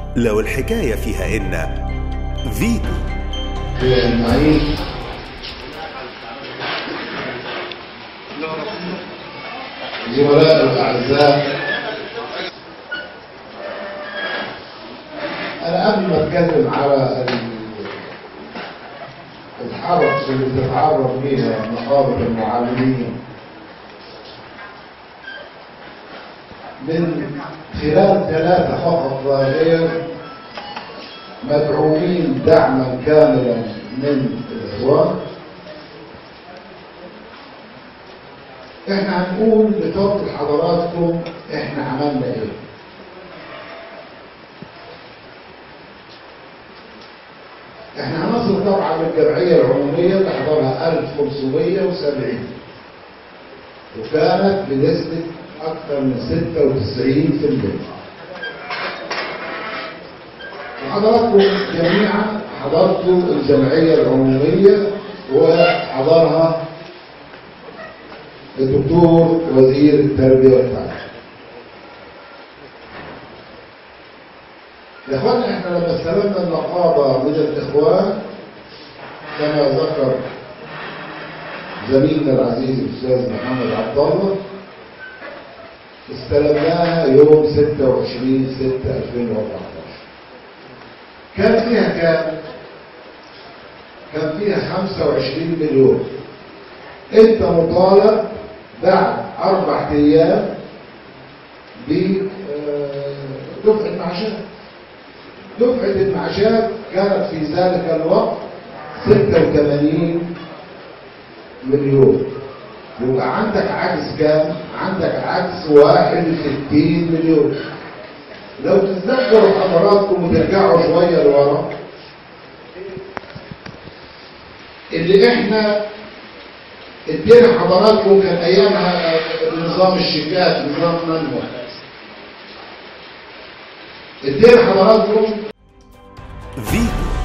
لو الحكاية فيها إن فيتو نعيش زملاء الأعزاء أنا قبل ما أتكلم على ال- الحرب اللي بتتعرض ليها نقابة المعلمين من خلال ثلاثة فقط لا غير مدعومين دعما كاملا من الإخوان احنا هنقول لفضل حضراتكم احنا عملنا ايه احنا هنصل طبعا للجمعية العمومية اللي حضرها 1570 وكانت بنسبة أكثر من 96% وحضراتكم جميعا حضرتوا الجمعية العمومية وحضرها الدكتور وزير التربية والتعليم يا اخوانا احنا لما استلمنا النقابة من الاخوان كما ذكر زميلنا العزيز الاستاذ محمد عبد الله استلمناها يوم 26 6 2014 كان فيها كام؟ كان فيها 25 مليون انت مطالب بعد اربع ايام بدفعة معاشات دفعة المعاشات كانت في ذلك الوقت 86 مليون يبقى عندك عجز كام؟ عندك عجز 61 مليون لو تتذكروا حضراتكم وترجعوا شوية لورا اللي احنا ادينا حضراتكم كان ايامها نظام الشيكات نظام منوع ادينا حضراتكم فيتو